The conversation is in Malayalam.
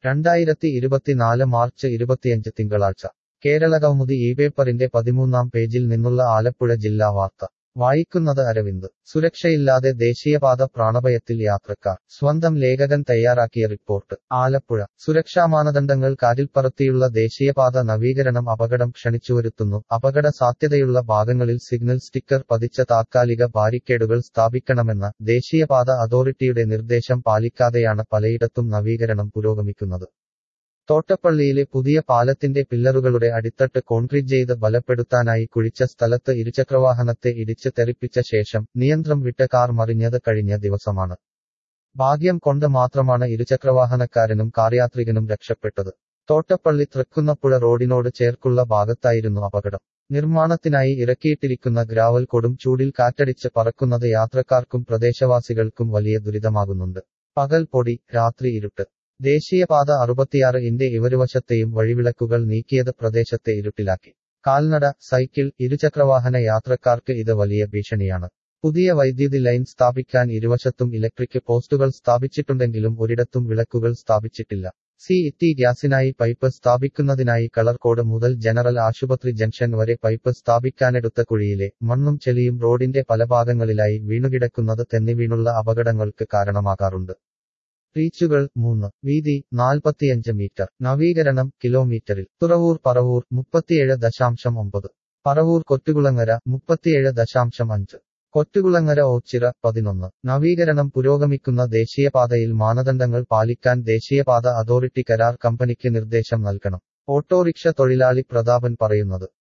രണ്ടായിരത്തി ഇരുപത്തിനാല് മാർച്ച് ഇരുപത്തിയഞ്ച് തിങ്കളാഴ്ച കേരളകൗമുദി ഈ പേപ്പറിന്റെ പതിമൂന്നാം പേജിൽ നിന്നുള്ള ആലപ്പുഴ ജില്ലാ വാർത്ത വായിക്കുന്നത് അരവിന്ദ് സുരക്ഷയില്ലാതെ ദേശീയപാത പ്രാണഭയത്തിൽ യാത്രക്കാർ സ്വന്തം ലേഖകൻ തയ്യാറാക്കിയ റിപ്പോർട്ട് ആലപ്പുഴ സുരക്ഷാ മാനദണ്ഡങ്ങൾ കാറ്റിൽപ്പറത്തിയുള്ള ദേശീയപാത നവീകരണം അപകടം ക്ഷണിച്ചുവരുത്തുന്നു അപകട സാധ്യതയുള്ള ഭാഗങ്ങളിൽ സിഗ്നൽ സ്റ്റിക്കർ പതിച്ച താത്കാലിക ബാരിക്കേഡുകൾ സ്ഥാപിക്കണമെന്ന ദേശീയപാത അതോറിറ്റിയുടെ നിർദ്ദേശം പാലിക്കാതെയാണ് പലയിടത്തും നവീകരണം പുരോഗമിക്കുന്നത് തോട്ടപ്പള്ളിയിലെ പുതിയ പാലത്തിന്റെ പില്ലറുകളുടെ അടിത്തട്ട് കോൺക്രീറ്റ് ചെയ്ത് ബലപ്പെടുത്താനായി കുഴിച്ച സ്ഥലത്ത് ഇരുചക്രവാഹനത്തെ ഇടിച്ച് തെറിപ്പിച്ച ശേഷം നിയന്ത്രം വിട്ട കാർ മറിഞ്ഞത് കഴിഞ്ഞ ദിവസമാണ് ഭാഗ്യം കൊണ്ട് മാത്രമാണ് ഇരുചക്രവാഹനക്കാരനും കാർയാത്രികനും രക്ഷപ്പെട്ടത് തോട്ടപ്പള്ളി തൃക്കുന്നപ്പുഴ റോഡിനോട് ചേർക്കുള്ള ഭാഗത്തായിരുന്നു അപകടം നിർമ്മാണത്തിനായി ഇറക്കിയിട്ടിരിക്കുന്ന ഗ്രാവൽ കൊടും ചൂടിൽ കാറ്റടിച്ച് പറക്കുന്നത് യാത്രക്കാർക്കും പ്രദേശവാസികൾക്കും വലിയ ദുരിതമാകുന്നുണ്ട് പകൽ പൊടി രാത്രി ഇരുട്ട് ദേശീയപാത അറുപത്തിയാറ് ഇന്റെ ഇരുവശത്തെയും വഴിവിളക്കുകൾ നീക്കിയത് പ്രദേശത്തെ ഇരുട്ടിലാക്കി കാൽനട സൈക്കിൾ ഇരുചക്രവാഹന യാത്രക്കാർക്ക് ഇത് വലിയ ഭീഷണിയാണ് പുതിയ വൈദ്യുതി ലൈൻ സ്ഥാപിക്കാൻ ഇരുവശത്തും ഇലക്ട്രിക് പോസ്റ്റുകൾ സ്ഥാപിച്ചിട്ടുണ്ടെങ്കിലും ഒരിടത്തും വിളക്കുകൾ സ്ഥാപിച്ചിട്ടില്ല സി ഇറ്റി ഗ്യാസിനായി പൈപ്പ് സ്ഥാപിക്കുന്നതിനായി കളർകോട് മുതൽ ജനറൽ ആശുപത്രി ജംഗ്ഷൻ വരെ പൈപ്പ് സ്ഥാപിക്കാനെടുത്ത കുഴിയിലെ മണ്ണും ചെളിയും റോഡിന്റെ പല ഭാഗങ്ങളിലായി വീണുകിടക്കുന്നത് തെന്നിവീണുള്ള അപകടങ്ങൾക്ക് കാരണമാകാറുണ്ട് റീച്ചുകൾ മൂന്ന് വീതി നാൽപ്പത്തിയഞ്ച് മീറ്റർ നവീകരണം കിലോമീറ്ററിൽ തുറവൂർ പറവൂർ മുപ്പത്തിയേഴ് ദശാംശം ഒമ്പത് പറവൂർ കൊറ്റുകുളങ്ങര മുപ്പത്തിയേഴ് ദശാംശം അഞ്ച് കൊറ്റുകുളങ്ങര ഓച്ചിറ പതിനൊന്ന് നവീകരണം പുരോഗമിക്കുന്ന ദേശീയപാതയിൽ മാനദണ്ഡങ്ങൾ പാലിക്കാൻ ദേശീയപാത അതോറിറ്റി കരാർ കമ്പനിക്ക് നിർദ്ദേശം നൽകണം ഓട്ടോറിക്ഷ തൊഴിലാളി പ്രതാപൻ പറയുന്നത്